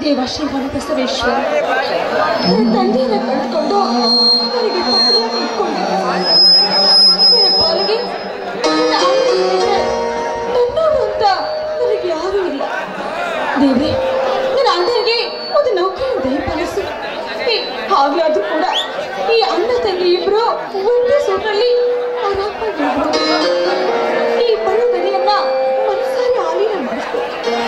ದೇವ ಶ್ರೀ ಬಸವೇಶ್ವರ ನನ್ನ ತಂದೆಯನ್ನ ಕಳ್ಕೊಂಡು ನನಗೆ ಪತಿಯಾಗಿ ಇಟ್ಕೊಂಡಿದ್ದ ನನ್ನ ಪಾಲಿಗೆ ನನ್ನ ಅಣ್ಣನಿಗೆ ನನ್ನವನು ಅಂತ ನನಗೆ ಯಾರೂ ಇಲ್ಲ ದೇವ್ರೆ ನನ್ನ ಅಣ್ಣನಿಗೆ ಒಂದು ನೌಕರಿ ದಯಪಾಲಿಸು ಈ- ಹಾಗೆ ಅದು ಕೂಡ ಈ ಅಣ್ಣ ತಂಗಿ ಇಬ್ರು ಒಂದೇ ಸೂಟ್ರಲ್ಲಿ ಆರಾಮಾಗಿರ್ಬೋದು ಈ ಬಡ ದನಿಯನ್ನ ಮನಸ್ಸಾರಿ ಆಲಿನ ಮಾಡಿಸ್ಬೇಕು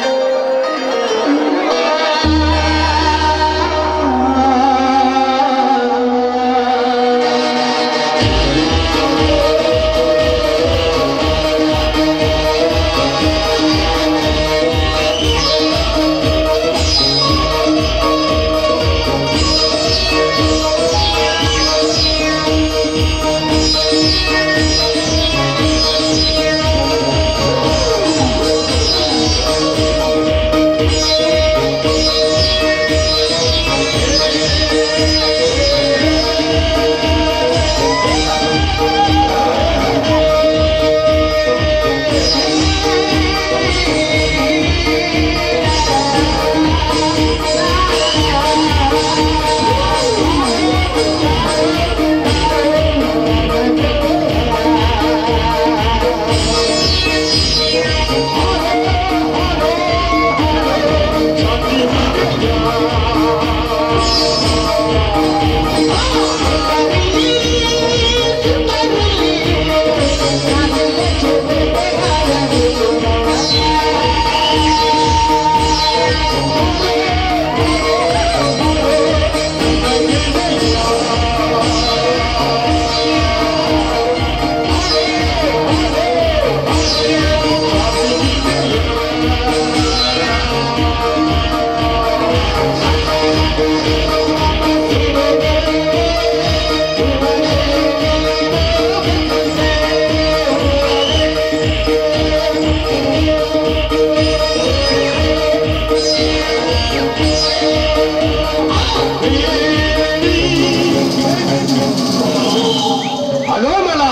ಹಲೋ ಮಲ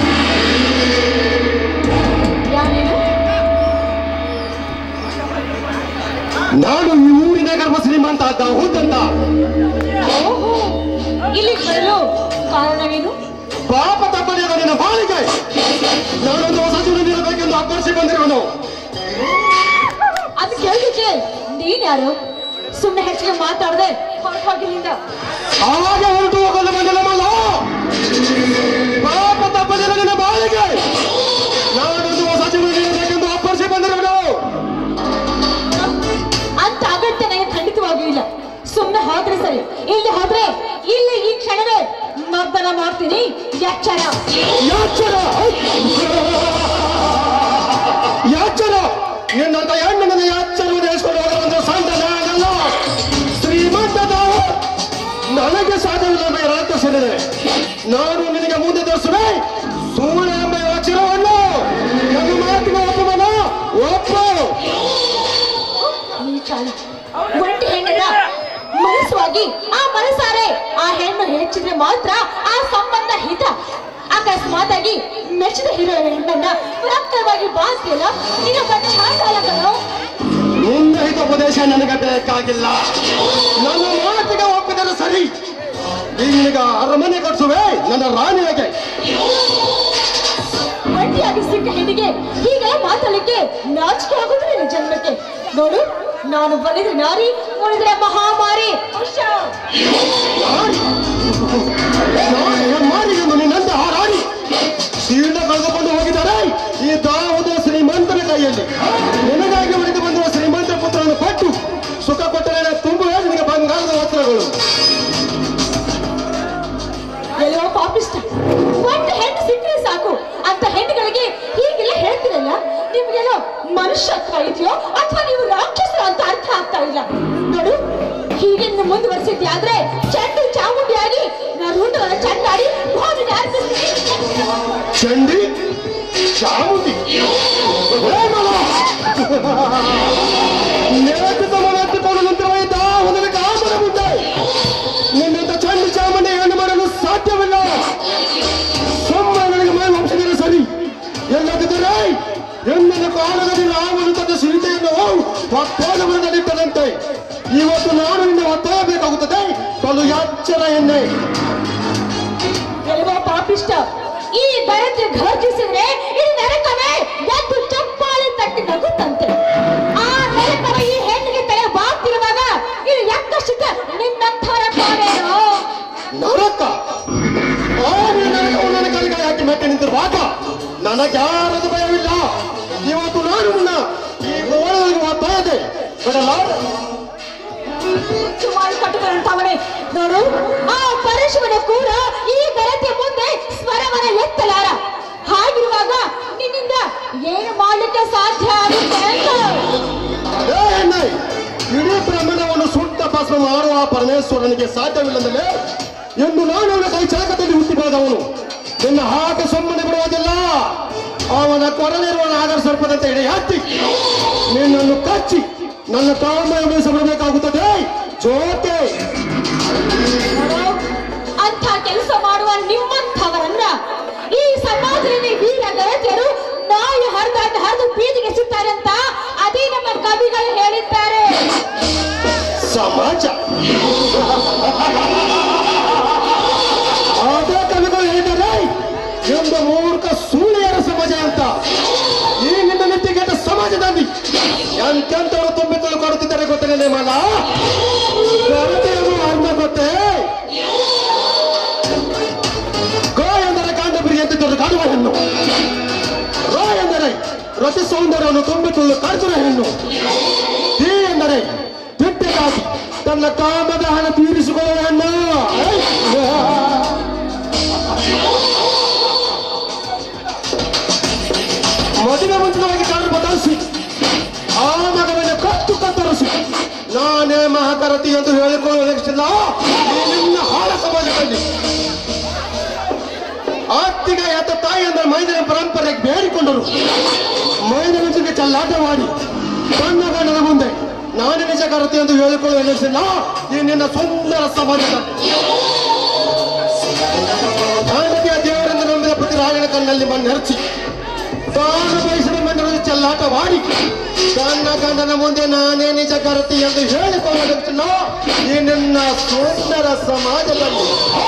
ಯಾರೇನು ನಾನು ಈ ಊರಿನ ಗರ್ಭ ಶ್ರೀಮಂತ ದಾಹೂದ್ ಓಹೋ ಇಲ್ಲಿ ಬರಲು ಕಾರಣವೇನು ಪಾಪ ತಪ್ಪಲಿರುವ ನಿನ್ನ ಬಾಳಿಕೆ ನಾನೊಂದು ಹೊಸ ಜೀವನ ನೀಡಬೇಕೆಂದು ಅಪ್ಪರಿಸಿ ಬಂದಿರುವನು ಅದು ಕೇಳಿದ್ದೆ ನೀನ್ ಯಾರು ಸುಮ್ಮನೆ ಹೆಚ್ಚಿಗೆ ಮಾತಾಡದೆ ಹೊರಟು ಹೋಗಿಲ್ಲಿಂದ ಆವಾಗ ಹೊರಟು ಹೋಗಲು ಬಂದಿಲ್ಲ ಮಲ್ಲ ಪಾಪ ತಪ್ಪಲಿರುವ ನಿನ್ನ ಬಾಳಿಕೆ ನಾನೊಂದು ಹೊಸ ಜೀವನ ನೀಡಬೇಕೆಂದು ಅಪ್ಪರಿಸಿ ಬಂದಿರುವನು ಅಂತ ಅಗತ್ಯ ನನಗೆ ಖಂಡಿತವಾಗಿಯೂ ಇಲ್ಲ ಸುಮ್ಮನೆ ಹೋದ್ರೆ ಸರಿ ಇಲ್ಲಿ ಹೋದ್ರೆ ಇಲ್ಲಿ ಈ ಕ್ಷಣವೇ ಮರ್ದನ ಮಾಡ್ತೀನಿ ಎಚ್ಚರ ಯಾಚರ ಯಾಚರ ನಿನ್ನಂತ ಹೆಣ್ಣನ್ನು ಯಾಚರು ದೇಶಗಳು ಒಂದು ಸಂತ ನಾನಲ್ಲ ಶ್ರೀಮಂತ ನಾವು ನನಗೆ ಸಾಧ್ಯವಿಲ್ಲ ರಾಜ್ಯ ಸೇರಿದೆ ನಾನು ನಿನಗೆ ಮುಂದೆ ತೋರಿಸುವೆ ಸುಳ್ಳು ಎಂಬ ಅಕ್ಷರವನ್ನು ನನ್ನ ಮಾತಿನ ಒಪ್ಪಮನ ಒಪ್ಪು ಈ ಚಾಲ ಒಂಟಿ ಹೆಣ್ಣನ್ನ ಮನಸ್ಸುವಾಗಿ ಆ ಮನಸ್ಸಾರೆ ಆ ಹೆಣ್ಣು ಹೆಚ್ಚಿದ್ರೆ ಮಾತ್ರ ಆ ಸಂಬಂಧ ಹಿತ ಅಕಸ್ಮಾತ್ ಆಗಿ ಮೆಚ್ಚಿದ ಹಿರೋ ಹೆಣ್ಣನ್ನ ರಕ್ತವಾಗಿ ಬಾಸಿಯಲ್ಲ ನೀನೊಬ್ಬ ಚಾಂಡಾಲಕನು ನಿನ್ನ ಹಿತೋಪದೇಶ ನನಗೆ ಬೇಕಾಗಿಲ್ಲ ನನ್ನ ಮಾತಿಗೆ ಒಪ್ಪಿದರೆ ಸರಿ ಈಗ ಅರಮನೆ ಕಟ್ಸುವೆ ನನ್ನ ರಾಣಿಯಾಗೆ ಒಂಟಿಯಾಗಿ ಸಿಕ್ಕ ಹೆಣ್ಣಿಗೆ ಹೀಗೆಲ್ಲ ಮಾತಾಡಲಿಕ್ಕೆ ನಾಚಿಕೆ ಆಗುತ್ತೆ ನಿನ್ನ ಜನ್ಮಕ್ಕೆ ನೋಡು ನಾನು ಬಲಿದ್ರೆ ನಾರಿ ಉಳಿದ್ರೆ ಮಹಾಮಾರಿ ಹುಷಾರ್. ಮಾರಿಗೆಂದು ನಿನ್ನಂತಹ ರಾಣಿ ಶೀಲ ಕಳೆದುಕೊಂಡು ಹೋಗಿದ್ದಾರೆ ಈ ದಾವದ ಶ್ರೀಮಂತನ ಕೈಯಲ್ಲಿ ನಿನಗಾಗಿ ಉಳಿದು ಬಂದಿರುವ ಶ್ರೀಮಂತ ಪುತ್ರವನ್ನು ಪಟ್ಟು ಸುಖ ಕೊಟ್ಟರೆ ತುಂಬುವೆ ನಿನಗೆ ಬಂಗಾರದ ವಸ್ತ್ರಗಳು ಎಲ್ಲೋ ಪಾಪಿಷ್ಟ ಒಂದು ಹೆಣ್ಣು ಸಿಕ್ಕರೆ ಸಾಕು ಅಂತ ಹೆಣ್ಣುಗಳಿಗೆ ಹೀಗೆಲ್ಲ ಹೇಳ್ತಿರಲ್ಲ ನಿಮ್ಗೆಲ್ಲೋ ಮನುಷ್ಯತ್ವ ಇದೆಯೋ ಅಥವಾ ನೀವು ರಾಕ್ಷಸರು ಅಂತ ಅರ್ಥ ಆಗ್ತಾ ಇಲ್ಲ ನೋಡು ಹೀಗೆ ಮುಂದುವರಿಸಿದ್ಯಾದ್ರೆ ಚಂಡು ಚಾಮುಂಡಿಯಾಗಿ ನಾನು ಹುಡುಗರ ಚಂಡಾಡಿ ಭೂಮಿಗೆ ಅರ್ಪಿಸ್ತೀನಿ ಚಂಡಿ ಚಾಮುಂಡಿ ಹೇಮಲ ನೇತೃತ್ವ ಎತ್ತಿಕೊಂಡು ನಿಂತಿರುವ ಈ ದಾವದಲ್ಲಿ ಕಾಮನ ಮುಂದೆ ನಿನ್ನಂತ ಚಂಡಿ ಚಾಮುಂಡಿ ಏನು ಮಾಡಲು ಸಾಧ್ಯವಿಲ್ಲ ಸುಮ್ಮನೆ ನನಗೆ ಮೈ ವಂಶದಲ್ಲಿ ಸರಿ ಎಲ್ಲದಿದ್ದರೆ ಎನ್ನನ್ನು ಕಾಲದಲ್ಲಿ ರಾಮನು ತನ್ನ ಸೀತೆಯನ್ನು ಪಕ್ಕೋಲವರದಲ್ಲಿಟ್ಟದಂತೆ ಇವತ್ತು ನಾನು ನಿನ್ನ ಒತ್ತಾಯಬೇಕಾಗುತ್ತದೆ ಕಲು ಎಚ್ಚರ ಎನ್ನೆ ಎಲ್ವೋ ಪಾಪಿಷ್ಟ ಈ ಗರತಿ ಘರ್ಜಿಸಿದ್ರೆ ಈ ನರಕವೇ ಎದ್ದು ಚಪ್ಪಾಳೆ ತಟ್ಟಿ ನಗುತ್ತಂತೆ ಆ ನರಕವ ಈ ಹೆಣ್ಣಿಗೆ ತಲೆ ಬಾಗ್ತಿರುವಾಗ ಇದು ಯಾಕಷ್ಟ ನಿನ್ನಂಥವರ ತಾನೇನೋ ನರಕ ಆ ನರಕವು ನನ್ನ ಕೈಗೆ ಹಾಕಿ ಮೆಟ್ಟಿ ನಿಂತಿರುವಾಗ ನನಗ್ಯಾರದ ಭಯವಿಲ್ಲ ಇವತ್ತು ನಾನು ನಿನ್ನ ಈ ಗೋಳಗಳಿಗೆ ಒತ್ತಾಯದೆ ಬಿಡಲ್ಲ ಹುಚ್ಚು ಮಾಡಿ ಕಟ್ಟಿಕೊಂಡವನೇ ನೋಡು ಆ ಪರಶುವನ ಕೂಡ ಈ ಗರತಿಯ ಮುಂದೆ ಸ್ವರವನ ಎತ್ತಲಾರ ಹಾಗಿರುವಾಗ ನಿನ್ನಿಂದ ಏನು ಮಾಡ್ಲಿಕ್ಕೆ ಸಾಧ್ಯ ಆಗುತ್ತೆ ಅಂತ ಏ ಹೆಣ್ಣೆ, ಇಡೀ ಬ್ರಹ್ಮಣವನ್ನು ಸುಟ್ಟ ಭಸ್ಮ ಮಾಡುವ ಆ ಪರಮೇಶ್ವರನಿಗೆ ಸಾಧ್ಯವಿಲ್ಲದಲೇ ಎಂದು ನಾನು ಅವನ ಕೈ ಚಾಕದಲ್ಲಿ ಹುಟ್ಟಿ ಬೆಳೆದವನು ನಿನ್ನ ಹಾಗೆ ಸುಮ್ಮನೆ ಬಿಡುವುದಿಲ್ಲ ಅವನ ಕೊರಲಿರುವ ನಾಗರ ಸರ್ಪದಂತೆ ಎಡೆ ಹತ್ತಿ ನಿನ್ನನ್ನು ಕಚ್ಚಿ ನನ್ನ ತಾಳ್ಮೆ ಉಳಿಸಬಿಡಬೇಕಾಗುತ್ತದೆ ಜೋತೆ ನೋಡು, ಅಂಥ ಕೆಲಸ ಮಾಡುವ ನಿಮ್ಮಂಥವರನ್ನ ಈ ಸಮಾಜದಲ್ಲಿ ವೀರ ಗರತಿಯರು ನಾಯಿ ಹರಿದಾಟ ಹರಿದು ಬೀದಿಗೆ ಸುತ್ತಾರೆ ಅಂತ ಅದೇ ನಮ್ಮ ಕವಿಗಳು ಹೇಳಿದ್ದಾರೆ ಸಮಾಜ ಅದೇ ಕವಿಗಳು ಹೇಳಿದ್ದಾರೆ ಎಂದು ಮೂರ್ಖ ಸುಳ್ಳಿಯರ ಸಮಾಜ ಅಂತ ಈ ನಿನ್ನ ನೆತ್ತಿಗೆಟ್ಟ ಸಮಾಜದಲ್ಲಿ ಎಂತೆಂತವರು ತುಂಬಿ ಕೊಡುತ್ತಿದ್ದಾರೆ ಗೊತ್ತೇನೆ ಮಲ ಗರತೆಯನ್ನು ಅರ್ಥ ಗೊತ್ತೇ ಗೋ ಎಂದರೆ ಕಾಂಡ ಬಿರಿ ಎಂತಿದ್ದರು ಕಾಡುವ ಹೆಣ್ಣು ರೋ ಎಂದರೆ ರತಿ ಸೌಂದರ್ಯವನ್ನು ತುಂಬಿ ತುಳು ಕಾಡ್ತಿರುವ ಹೆಣ್ಣು ಧೀ ಎಂದರೆ ಬಿಟ್ಟೆಗಾಗಿ ತನ್ನ ಕಾಮದ ಹಣ ತೀರಿಸಿಕೊಳ್ಳುವ ಹೆಣ್ಣು ಮದುವೆ ಮುಂಚಿತವಾಗಿ ಕಾರು ಬದಲಿಸಿ ಆ ಮಗನನ್ನು ಕತ್ತು ಕತ್ತರಿಸಿ ನಾನೇ ಮಹಾಕರತಿ ಎಂದು ಹೇಳಿಕೊಳ್ಳುವುದಕ್ಕಿಲ್ಲ ಈ ನಿನ್ನ ಹಾಳ ಸಮಾಜದಲ್ಲಿ ಅತ್ತಿಗೆ ಎತ್ತ ತಾಯಿ ಎಂದರೆ ಮೈದನ ಪರಂಪರೆಗೆ ಬೇಡಿಕೊಂಡರು ಮೈದನ ಜೊತೆ ಚಲ್ಲಾಟವಾಡಿ ತನ್ನ ಗಂಡನ ಮುಂದೆ ನಾನೇ ನಿಜ ಕರತೆ ಎಂದು ಹೇಳಿಕೊಳ್ಳುವುದಕ್ಕಿಲ್ಲ ಈ ನಿನ್ನ ಸುಂದರ ಸಮಾಜದಲ್ಲಿ ಭಾರತೀಯ ದೇವರೆಂದು ನಂಬಿದ ಪ್ರತಿ ರಾಯಣ ಕಣ್ಣಲ್ಲಿ ಮಣ್ಣೆರಚಿ ತಾನು ಬಯಸಿದ ಮಂದಿರದ ಚೆಲ್ಲಾಟವಾಡಿ ತನ್ನ ಗಂಡನ ಮುಂದೆ ನಾನೇ ನಿಜ ಕರತಿ ಎಂದು ಹೇಳಿಕೊಳ್ಳುವುದಕ್ಕಿಲ್ಲ ಈ ನಿನ್ನ ಸುಂದರ ಸಮಾಜದಲ್ಲಿ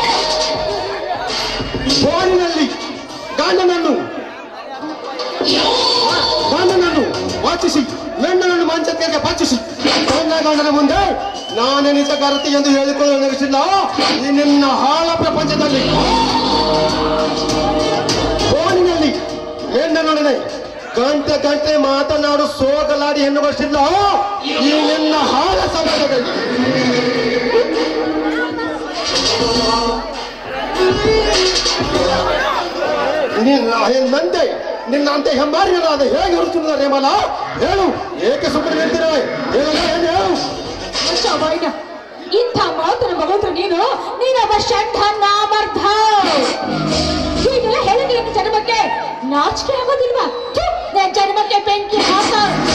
ಫೋನಿನಲ್ಲಿ ಗಂಡನನ್ನು ಗಂಡನನ್ನು ವಾಚಿಸಿ ಮೆಂಡನನ್ನು ಮಂಚಕ್ಕೆ ಬಚ್ಚಿಸಿ ತನ್ನ ಗಂಡನ ಮುಂದೆ ನಾನೇ ನಿಜ ಕರತಿ ಎಂದು ಹೇಳಿಕೊಳ್ಳಲು ನಡೆಸಿಲ್ಲ ಈ ನಿನ್ನ ಹಾಳ ಪ್ರಪಂಚದಲ್ಲಿ ಫೋನಿನಲ್ಲಿ ಹೆಣ್ಣನೊಡನೆ ಗಂಟೆ ಗಂಟೆ ಮಾತನಾಡು ಸೋಗಲಾಡಿ ಹೆಣ್ಣು ಬರ್ಸಿಲ್ಲ ಈ ನಿನ್ನ ಹಾಳ ಸಮಾಜದಲ್ಲಿ ನಿನ್ನ ನಂದೆ ನಿನ್ನಂತೆ ಹೆಮ್ಮಾರಿಗಳಾದ ಹೇಗೆ ಹೊರಚುತ್ತಿದ್ದಾರೆ ನೇಮಲ ಹೇಳು ಏಕೆ ಸುಮ್ಮನೆ ನಿಂತಿರುವೆ ಹೇಳು ಏನು ಹೇಳು ಶವೈನ ಇಂಥ ಮಾತನ ಮಗಂದು ನೀನು ನೀನೊಬ್ಬ ಷಂಢ ನಾಮರ್ಧ ಹೀಗೆಲ್ಲ ಹೇಳಿದ್ರೆ ನಿನ್ನ ಜನ್ಮಕ್ಕೆ ನಾಚಿಕೆ ಆಗೋದಿಲ್ವಾ ಥು, ನಿನ್ನ ಜನ್ಮಕ್ಕೆ ಬೆಂಕಿ ಹಾಕ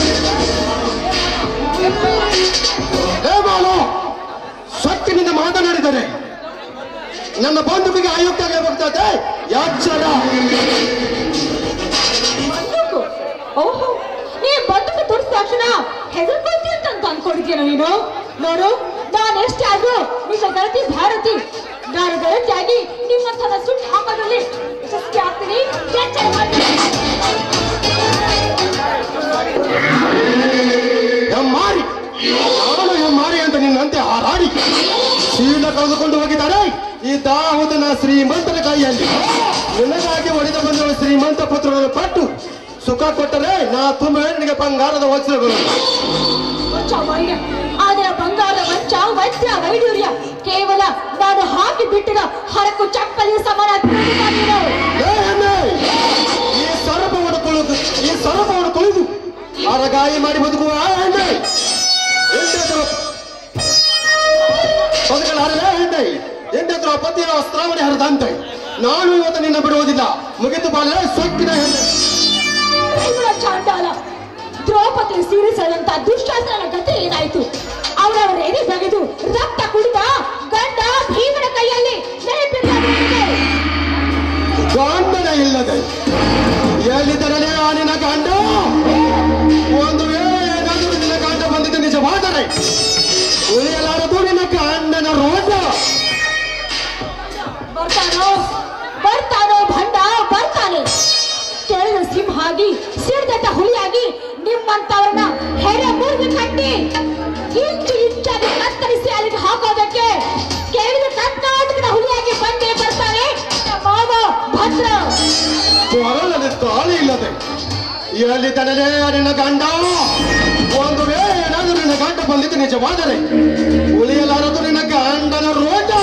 ಹೇ ಮಾಲು ಸೊಕ್ಕಿನಿಂದ ಮಾತನಾಡಿದರೆ ನನ್ನ ಬಂಧುವಿಗೆ ಆಯುಕ್ತ ಆಗಬೇಕಾಗುತ್ತೆ ಯಾಚರ ಬಂದೂಕು ಓಹೋ ನೀ ಬಂದೂಕು ತೋರಿಸಿದ ತಕ್ಷಣ ಹೆದರ್ಕೊಳ್ತೀಯ ಅಂತ ಅನ್ಕೊಂಡಿದ್ಯೇನೋ ನೀನು ನೋಡು ನಾನು ಎಷ್ಟೇ ಆದ್ರೂ ನಿನ್ನ ಗರತಿ ಭಾರತಿ ನಾನು ಗರತಿಯಾಗಿ ನಿಮ್ಮಂಥದ ಸುಟ್ಟು ಹಾಕೋದ್ರಲ್ಲಿ ಯಶಸ್ವಿ ಆಗ್ತೀನಿ ಎಚ್ಚರ ಮಾಡ್ತೀನಿ ಹೆಮ್ಮಾರಿ ನಾನು ಹೆಮ್ಮಾರಿ ಅಂತ ನಿನ್ನಂತೆ ಹಾರಾಡಿ ಶೀಲ ಕಳೆದುಕೊಂಡು ಹೋಗಿದ್ದಾರೆ ಈ ದಾಹುದನ ಶ್ರೀಮಂತನ ಕೈಯಲ್ಲಿ ನಿನಗಾಗಿ ಒಡೆದ ಬಂದ ಶ್ರೀಮಂತ ಪುತ್ರನನ್ನು ಪಟ್ಟು ಸುಖ ಕೊಟ್ಟರೆ ನಾ ತುಂಬ ನಿನಗೆ ಬಂಗಾರದ ವಜ್ರಗಳು ಚೌವಯ್ಯ ಆದರೆ ಬಂಗಾರದ ವಂಚ ವಜ್ರ ವೈಡೂರ್ಯ ಕೇವಲ ನಾನು ಹಾಕಿ ಬಿಟ್ಟಿರೋ ಹರಕು ಚಪ್ಪಲಿ ಸಮಾನ ತಿಳಿದ ನೀನು. ಏ ಹೆಣ್ಣೆ, ಈ ಸರಪವನ್ನು ತುಳಿದು ಈ ಸರಪವನ್ನು ತುಳಿದು ಅರಗಾಯಿ ಮಾಡಿ ಬದುಕುವ ಆ ಹೆಣ್ಣೆ ಎಂದೆದ್ರು ಬದುಕಲಾರದೆ ಹೆಣ್ಣೆ ಎಂದೆದ್ರು ಪತಿಯ ವಸ್ತ್ರಾವಣಿ ಹರಿದಂತೆ ನಾನು ಇವತ್ತು ನಿನ್ನ ಬಿಡುವುದಿಲ್ಲ ಮುಗಿತು ಬಾಳೆ ಸೊಕ್ಕಿನ ಹೆಣ್ಣೆ ಇವಳ ಚಾಂಡಾಲ ದ್ರೌಪದಿ ಸೀರಿಸದಂತ ದುಶ್ಯಾಸನ ಗತಿ ಏನಾಯ್ತು ಅವರವರ ಎದೆ ಬಗೆದು ರಕ್ತ ಕುಡಿದ ಗಂಡ ಭೀಮನ ಕೈಯಲ್ಲಿ ನೆನಪಿಲ್ಲ ನಿನಗೆ. ಗಂಡನ ಇಲ್ಲದೆ ಎಲ್ಲಿದ್ದರಲೇ ಆ ನಿನ್ನ ಗಂಡ ಒಂದು ವೇಳೆ ಏನಾದರೂ ನಿನ್ನ ಗಂಡ ಬಂದಿದ್ದು ನಿಜವಾದರೆ ಸಿಂಹವಾಗಿ ಸಿಡ್ದಟ್ಟ ಹುಲಿಯಾಗಿ ನಿಮ್ಮಂತವ್ರನ್ನ ಹೆರೆ ಮುರಿದು ಕಟ್ಟಿ ಇಂಚು ಇಂಚಾಗಿ ಕತ್ತರಿಸಿ ಅಲ್ಲಿಗೆ ಹಾಕೋದಕ್ಕೆ ಕೇಳಿದ ಕರ್ನಾಟಕದ ಹುಲಿಯಾಗಿ ಬಂದೇ ಬರ್ತಾನೆ ನಮ್ಮ ಮಾವ ಭದ್ರ ಕೊರಳಲ್ಲಿ ತಾಳಿ ಇಲ್ಲದೆ ಎಲ್ಲಿ ತಡಲೇ ನಿನ್ನ ಗಂಡ ಒಂದು ವೇಳೆ ಏನಾದರೂ ನಿನ್ನ ಗಂಡ ಬಂದಿದ್ದು ನಿಜವಾದರೆ ಉಳಿಯಲಾರದು ನಿನ್ನ ಗಂಡನ ರೋಟ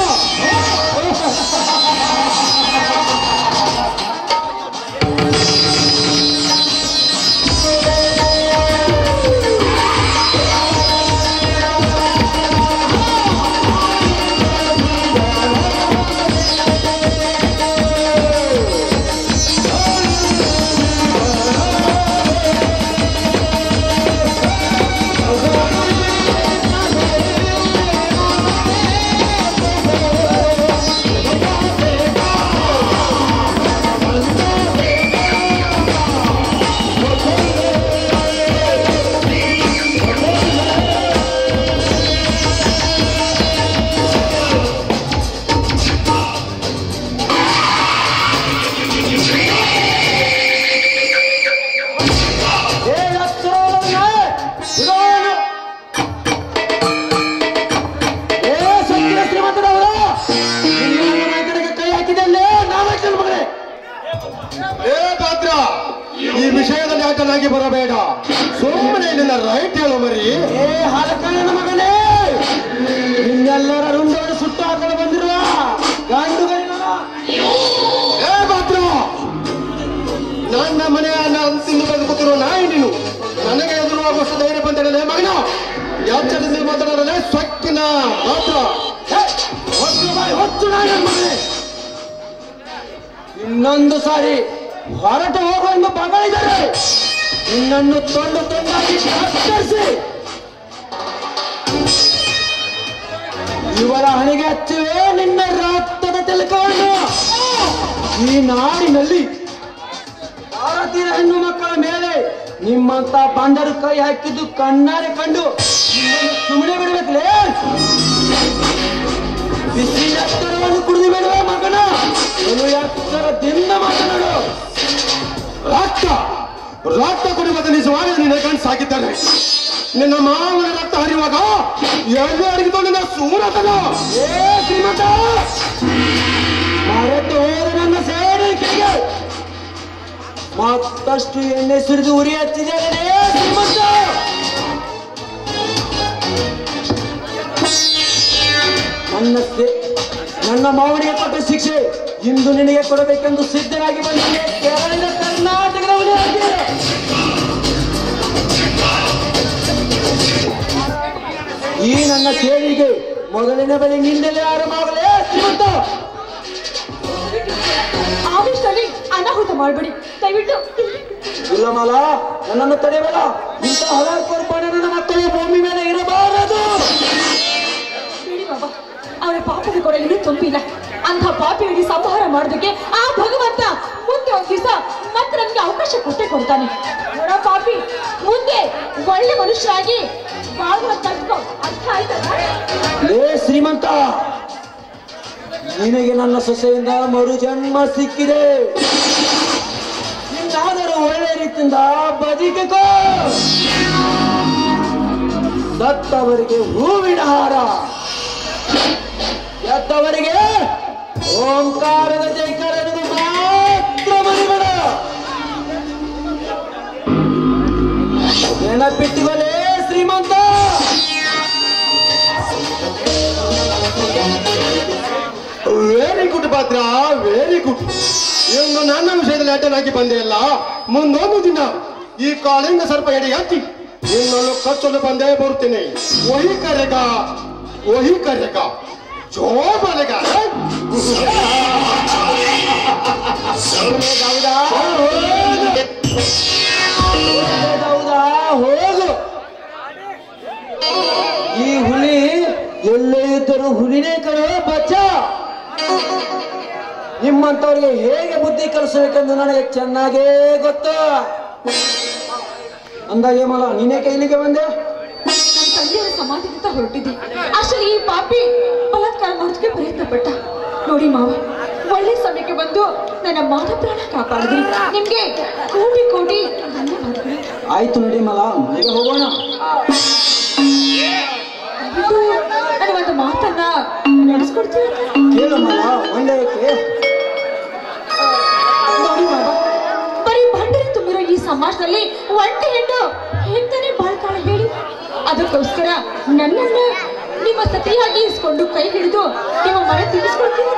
ಕೈ ಹಾಕಿದಲ್ಲೇ ನಾಲ್ಕು ಮಗನೇ ಏ ಪಾತ್ರ ಈ ವಿಷಯದಲ್ಲಿ ಆಟನಾಗಿ ಬರಬೇಡ ಸುಮ್ಮನೆ ನಿನ್ನ ರೈಟ್ ಹೇಳು ಮರಿ ಏ ಹಲಕಣ್ಣನ ಮಗನೇ ನಿನ್ನೆಲ್ಲರ ರುಂಡವನ್ನು ಸುಟ್ಟು ಹಾಕಲು ಬಂದಿರುವ ಗಂಡುಗಳಿನ ಏ ಪಾತ್ರ ನನ್ನ ಮನೆಯ ತಿಂದು ಬಂದು ಕೂತಿರುವ ನಾಯಿ ನೀನು ನನಗೆ ಎದುರುವಾಗುವಷ್ಟು ಧೈರ್ಯ ಬಂದಿರಲೇ ಮಗನ ಎಚ್ಚರದಿಂದ ಮಾತಾಡಲೇ ಸೊಕ್ಕಿನ ಪಾತ್ರ ಏ, ಹೊತ್ತು ಬಾಯಿ ಹೊತ್ತು ನಾಯಿ ನನ್ನ ಮಗನೇ ಇನ್ನೊಂದು ಸಾರಿ ಹೊರಟು ಹೋಗುವ ಬಗಳಿದ್ದಾರೆ ನಿನ್ನನ್ನು ತೊಂಡು ತೊಂದಾಗಿ ಕತ್ತರಿಸಿ ಇವರ ಹಣೆಗೆ ಹಚ್ಚುವೆ ನಿನ್ನ ರಕ್ತದ ತಿಲಕವನ್ನು ಈ ನಾಡಿನಲ್ಲಿ ಭಾರತೀಯ ಹೆಣ್ಣು ಮಕ್ಕಳ ಮೇಲೆ ನಿಮ್ಮಂತ ಬಂಡರು ಕೈ ಹಾಕಿದ್ದು ಕಣ್ಣಾರೆ ಕಂಡು ನಿಮ್ಮನ್ನು ಸುಮ್ಮನೆ ಬಿಡಬೇಕಲೇ ಬಿಸಿ ಎತ್ತರವನ್ನು ಕುಡಿದು ಬಿಡುವ ಮಗನ ಒಂದು ಎತ್ತರದಿಂದ ಮಾತನಾಡು ರಕ್ತ ರಕ್ತ ಕುಡಿಯುವ ನಿಜವಾಗಿ ನಿನ್ನ ಕಣ್ಣು ಸಾಕಿದ್ದಾರೆ ನಿನ್ನ ಮಾವನ ರಕ್ತ ಹರಿಯುವಾಗ ಎಲ್ಲಿ ಅಡಗಿತು ನಿನ್ನ ಸೂರತನ ಏ ಶ್ರೀಮಂತ ಮರೆತು ಹೋದ ನನ್ನ ಸೇವಕಿಗೆ ಮತ್ತಷ್ಟು ಎಣ್ಣೆ ಸುರಿದು ಉರಿ ಹಚ್ಚಿದ್ದೇನೆ ಶ್ರೀಮಂತ ನನ್ನ ಸೇ- ನನ್ನ ಮಾವನಿಗೆ ಕೊಟ್ಟ ಶಿಕ್ಷೆ ಇಂದು ನಿನಗೆ ಕೊಡಬೇಕೆಂದು ಸಿದ್ಧರಾಗಿ ಬಂದಿದೆ ಕೇರಳದ ಕರ್ನಾಟಕದ ಹುಲಿಯಾಗಿ. ಈ ನನ್ನ ಸೇರಿಗೆ ಮೊದಲಿನ ಬಳಿ ನಿಂದಲೇ ಆರಂಭವಾಗಲೇ ಶ್ರೀಮಂತ ಆವೇಶದಲ್ಲಿ ಅನಾಹುತ ಮಾಡಬೇಡಿ ದಯವಿಟ್ಟು ಇಲ್ಲ ಮಾಲ ನನ್ನನ್ನು ತಡೆಯಬೇಡ ಇಂಥ ಹಲವಾರು ಪಣ ನನ್ನ ಮಕ್ಕಳು ಭೂಮಿ ಮೇಲೆ ಇರಬಾರದು ಬಿಡಿ ಬಾಬಾ ಅವರ ಪಾಪದ ಕೂಡ ಇನ್ನೂ ತುಂಬಿಲ್ಲ ಅಂಥ ಪಾಪಿಗಳಿಗೆ ಸಂಹಾರ ಮಾಡೋದಕ್ಕೆ ಆ ಭಗವಂತ ಮುಂದೆ ಒಂದ್ ದಿವಸ ಮತ್ತೆ ನಮ್ಗೆ ಅವಕಾಶ ಕೊಟ್ಟೆ ಕೊಡ್ತಾನೆ ನೋಡ ಪಾಪಿ ಮುಂದೆ ಒಳ್ಳೆ ಮನುಷ್ಯರಾಗಿ ಬಾಳುವ ಕಲ್ತ್ಕೊ ಅರ್ಥ ಆಯ್ತಲ್ಲ ಲೇ ಶ್ರೀಮಂತ ನಿನಗೆ ನನ್ನ ಸೊಸೆಯಿಂದ ಮರು ಜನ್ಮ ಸಿಕ್ಕಿದೆ ನಿನ್ನಾದರೂ ಒಳ್ಳೆ ರೀತಿಯಿಂದ ಬದುಕಿಕೋ ದತ್ತವರಿಗೆ ಹೂವಿನ ಹಾರ ಎದ್ದವರಿಗೆ ಓಂಕಾರದ ಜೈಕಾರ ಎನ್ನುವುದು ಮಾತ್ರ ಮರಿಬೇಡ ನೆನಪಿಟ್ಟುಕೊಳ್ಳೇ ಶ್ರೀಮಂತ ವೆರಿ ಗುಡ್ ಪಾತ್ರ ವೆರಿ ಗುಡ್ ಇನ್ನು ನನ್ನ ವಿಷಯದಲ್ಲಿ ಅಡ್ಡನಾಗಿ ಬಂದೆ ಅಲ್ಲ ಮುಂದೊಂದು ದಿನ ಈ ಕಾಳಿಂಗ ಸರ್ಪ ಎಡೆ ಹತ್ತಿ ನಿನ್ನನ್ನು ಕಚ್ಚಲು ಬಂದೇ ಬರುತ್ತೇನೆ ಒಹಿ ಕರೆಗ ಒಹಿ ಕರೆಗ ಜೋ ಬಲೆಗ ಹೌದಾ ಹೋಗು ಈ ಹುಲಿ ಎಲ್ಲೇ ಇದ್ದರೂ ಹುಲಿನೇ ಕಣೋ ಬಚ್ಚ ನಿಮ್ಮಂತವ್ರಿಗೆ ಹೇಗೆ ಬುದ್ಧಿ ಕಲಿಸಬೇಕೆಂದು ನನಗೆ ಚೆನ್ನಾಗೇ ಗೊತ್ತು ಅಂದಾಗೆ ಮಲ ನೀನೇಕೆ ಇಲ್ಲಿಗೆ ಬಂದೆ ನನ್ನ ತಂದೆಯವರ ಸಮಾಧಿಗಿಂತ ಹೊರಟಿದ್ದೆ ಅಷ್ಟರಲ್ಲಿ ಈ ಪಾಪಿ ಬಲಾತ್ಕಾರ ಮಾಡೋದಕ್ಕೆ ಪ್ರಯತ್ನ ಪಟ್ಟ ನೋಡಿ ಮಾವ ಒಳ್ಳೆ ಸಮಯಕ್ಕೆ ಬಂದು ನನ್ನ ಮಾನ ಪ್ರಾಣ ಕಾಪಾಡಿದ್ರಿ ನಿಮ್ಗೆ ಕೋಟಿ ಕೋಟಿ ಧನ್ಯವಾದಗಳು ಆಯ್ತು ನಡಿ ಮಲ ಮನೆಗೆ ಹೋಗೋಣ ಇದು ನನ್ನ ಒಂದು ಮಾತನ್ನ ನಡೆಸ್ಕೊಡ್ತೀರ ಕೇಳು ಮಲ ಒಳ್ಳೆಯಕ್ಕೆ ನೋಡಿ ಬಾಬಾ ಬರೀ ಬಂಡರೆ ತುಂಬಿರೋ ಈ ಸಮಾಜದಲ್ಲಿ ಒಂಟಿ ಹೆಣ್ಣು ಹೆಂಗನೆ ಬಾಳ್ತಾಳೆ ಹೇಳಿ ಅದಕ್ಕೋಸ್ಕರ ನನ್ನನ್ನ ನಿಮ್ಮ ಸತಿಯಾಗಿ ಇಸ್ಕೊಂಡು ಕೈ ಹಿಡಿದು ನಿಮ್ಮ ಮನೆ ತಿಳಿಸ್ಕೊಡ್ತೀರ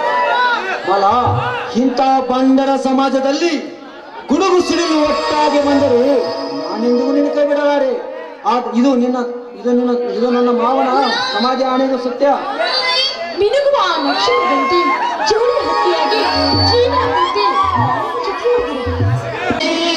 ಮಲ ಇಂಥ ಬಂಡರ ಸಮಾಜದಲ್ಲಿ ಗುಡುಗು ಸಿಡಿಲು ಒಟ್ಟಾಗಿ ಬಂದರು ನಾನೆಂದಿಗೂ ನಿನ್ನ ಕೈ ಬಿಡಲಾರೆ ಆದ್ ಇದು ನಿನ್ನ ಇದು ನಿನ್ನ ಇದು ನನ್ನ ಮಾವನ ಸಮಾಜ ಆಣೆಗೂ ಸತ್ಯ ಮಿನುಗುವ ಆ ನಕ್ಷತ್ರದಂತೆ ಜೋಡಿ ಹಕ್ಕಿಯಾಗಿ ಜೀವನದಂತೆ ನನ್ನ ಜೊತೆ ಇರು.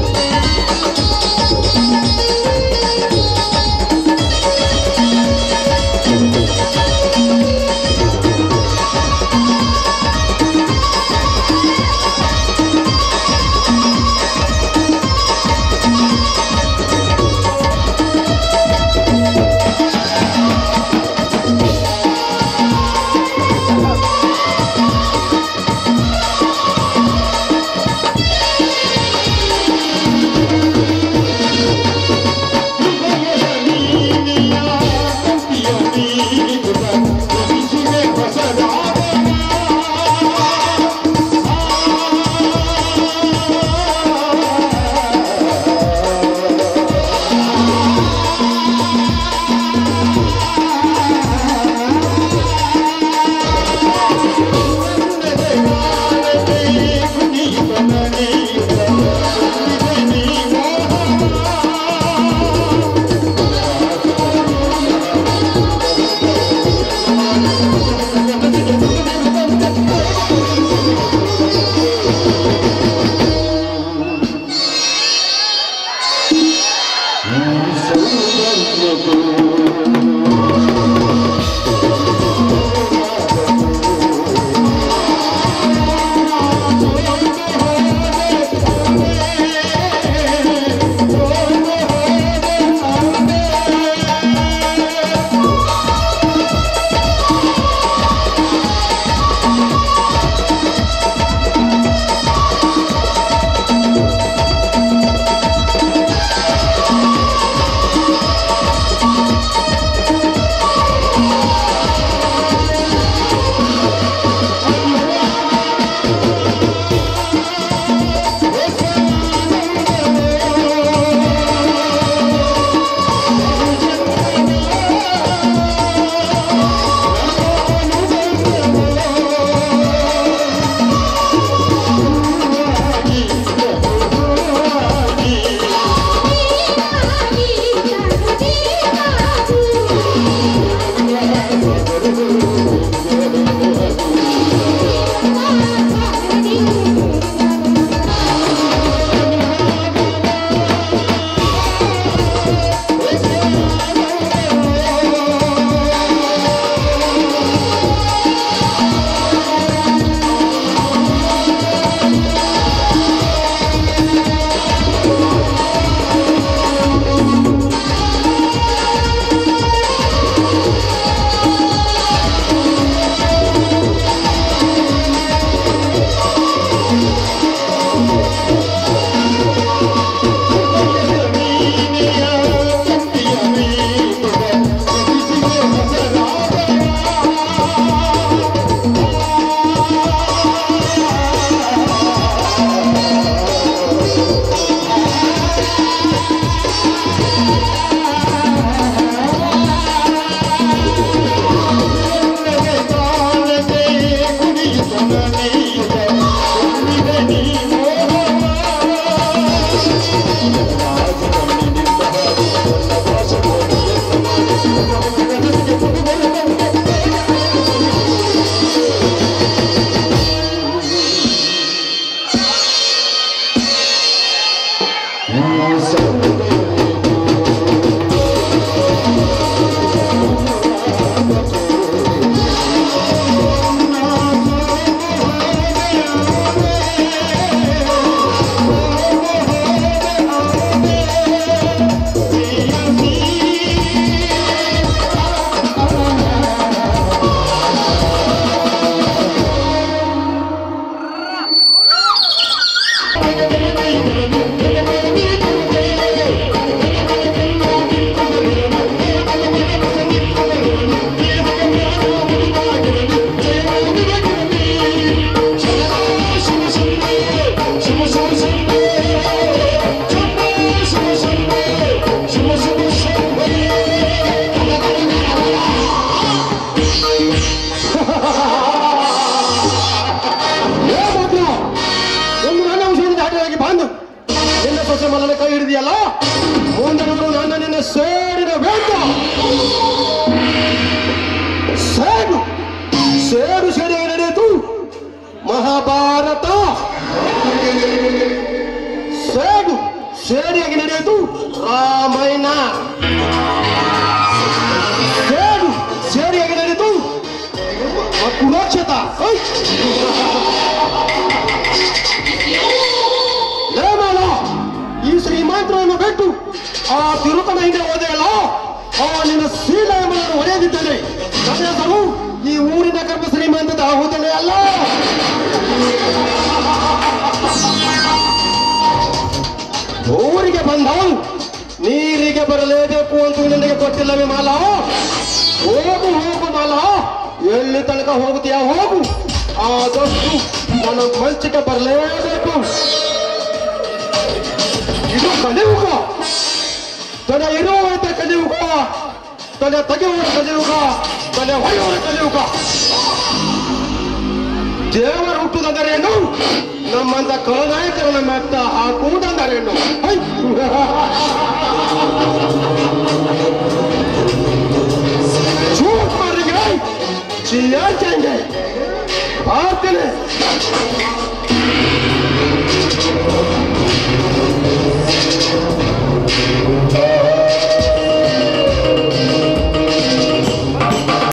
ಆ ಸೇಡಿನ ವೇದ ಸೇಡು ಸೇಡು ಸೇಡಿಗೆ ನಡೆಯಿತು ಮಹಾಭಾರತ ಸೇಡು ಸೇಡಿಯಾಗಿ ನಡೆಯಿತು ರಾಮಾಯಣ ಸೇಡು ಸೇಡಿಯಾಗಿ ನಡೆಯಿತು ಕುರುಕ್ಷೇತ ಲೇಮಲ ಈ ಶ್ರೀಮಂತರನ್ನು ಬಿಟ್ಟು ಆ ತಿರುಪನ ಹಿಂದೆ ಹೋದೆಯಲ್ಲ ಆ ನಿನ್ನ ಶೀಲ ಎಂಬುದನ್ನು ಒಡೆದಿದ್ದೇನೆ ನನ್ನ ಹೆಸರು ಈ ಊರಿನ ಗರ್ಭ ಶ್ರೀಮಂತದ ಆಹುದನೇ ಅಲ್ಲ ಊರಿಗೆ ಬಂದವನು ನೀರಿಗೆ ಬರಲೇಬೇಕು ಅಂತ ನಿನಗೆ ಗೊತ್ತಿಲ್ಲವೇ ಮಾಲ ಹೋಗು ಹೋಗು ಮಾಲ ಎಲ್ಲಿ ತನಕ ಹೋಗುತ್ತೀಯ ಹೋಗು ಆದಷ್ಟು ನನ್ನ ಮಂಚಕ್ಕೆ ಬರಲೇಬೇಕು ಇದು ಕಲಿಯುಗ ತಲೆ ಇರುವಂತ ಕಲಿಯುಗ ತಲೆ ತೆಗೆಯುವ ಕಲಿಯುಗ ತಲೆ ಹೊಳೆಯುವ ಕಲಿಯುಗ ದೇವರು ಹುಟ್ಟುದಂದರೇನು ನಮ್ಮಂತ ಕಳನಾಯಕರನ್ನ ಮೆಟ್ಟ ಹಾಕುವುದಂದರೇನು ಹೈ! झूठ मारेंगे चिल्ला जाएंगे भारत ने